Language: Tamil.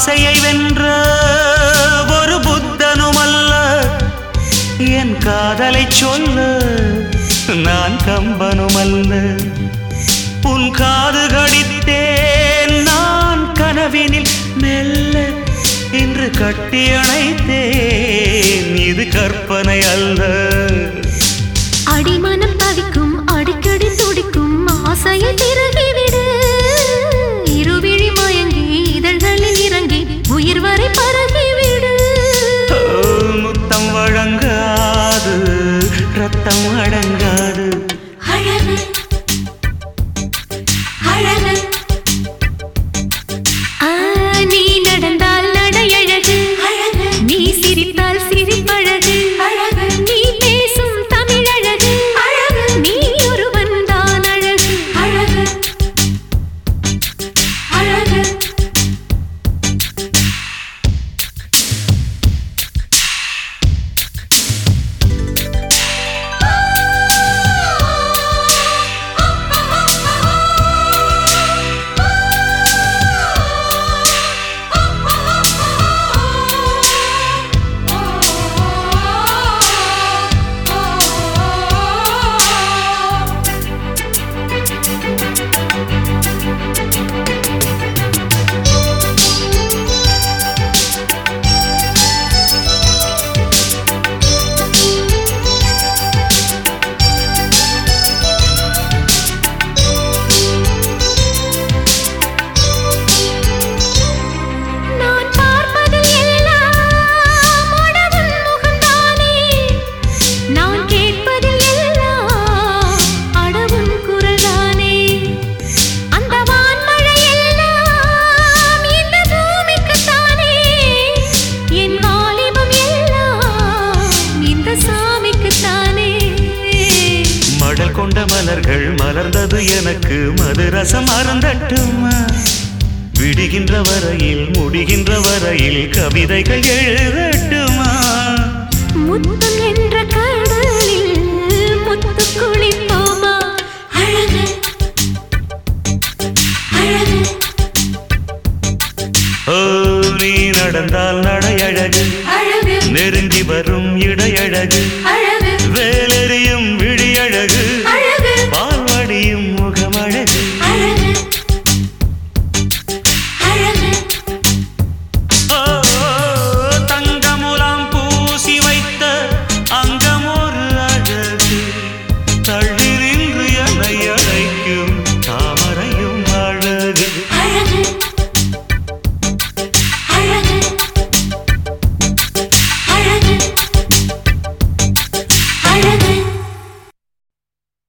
ஆசையை வென்ற ஒரு புத்தனும் அல்ல என் காதலை சொல்ல நான் கம்பனும் அல்ல உன் காது கடித்தேன் நான் கனவினில் மெல்ல இன்று கட்டி அணைத்தேன் இது கற்பனை அல்ல அடிமனம் தவிக்கும் அடிக்கடி துடிக்கும் ஆசையை திருகிவிடு இருவிழி மயங்கி இதழ்களில் இறங்கி உயிர் வரை பரகிவிடு ஓ, முத்தம் வழங்காது ரத்தம் அடங்காது அழகு அழகு ஆ, நீ நடந்தால் நடையழகு அழகு நீ சிரித்தால் சிரிப்பழகு அழகு நீ பேசும் தமிழழகு அழகு நீ ஒருவன் தான் அழகு அழகு அழகு நான் பார்ப்பதில் எல்லாம் அடவன் முகம்தானே நான் கேட்பதில் எல்லாம் அடவும் குரல்தானே அந்த வான்மழை எல்லாம் இந்த பூமிக்குத்தானே என் வாலிபம் எல்லாம் இந்த சாமிக்குத்தானே மடல் கொண்ட மலர்கள் மலர்ந்தது எனக்கு மதுரசம் அருந்தட்டுமா விடுகின்ற வரையில் முடிகின்ற வரையில் கவிதைகள் எழுதட்டுமா முத்தம் என்ற கடலில் முத்து குளிப்போமா அழகு அழகு ஓ நீ நடந்தால் நடையழகு அழகு நெருங்கி வரும் இடையழகு அழகு வேலெறியும்